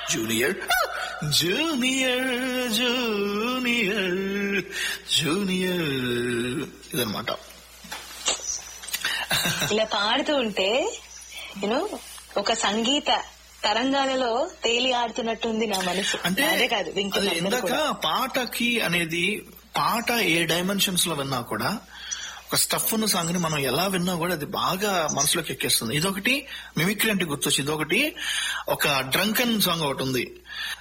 Junior junior junior junior ఇదనమాట ఇలా పాడుతూ ఉంటే యూనో ఒక సంగీత తరంగాలలో తేలి ఆడుతున్నట్టుంది నా మనసు అంటే అదే కాదు అది వింటున్న అందరూ ఇందాక కూడా. పాటకి అనేది పాట ఏ డైమెన్షన్స్ లో విన్నా కూడా ఒక స్టఫ్ ఉన్న సాంగ్ ని మనం ఎలా విన్నా కూడా అది బాగా మనసులోకి ఎక్కేస్తుంది ఇదొకటి మిమిక్రీ అంటే గుర్తొచ్చి ఇదొకటి ఒక డ్రంకన్ సాంగ్ ఒకటి ఉంది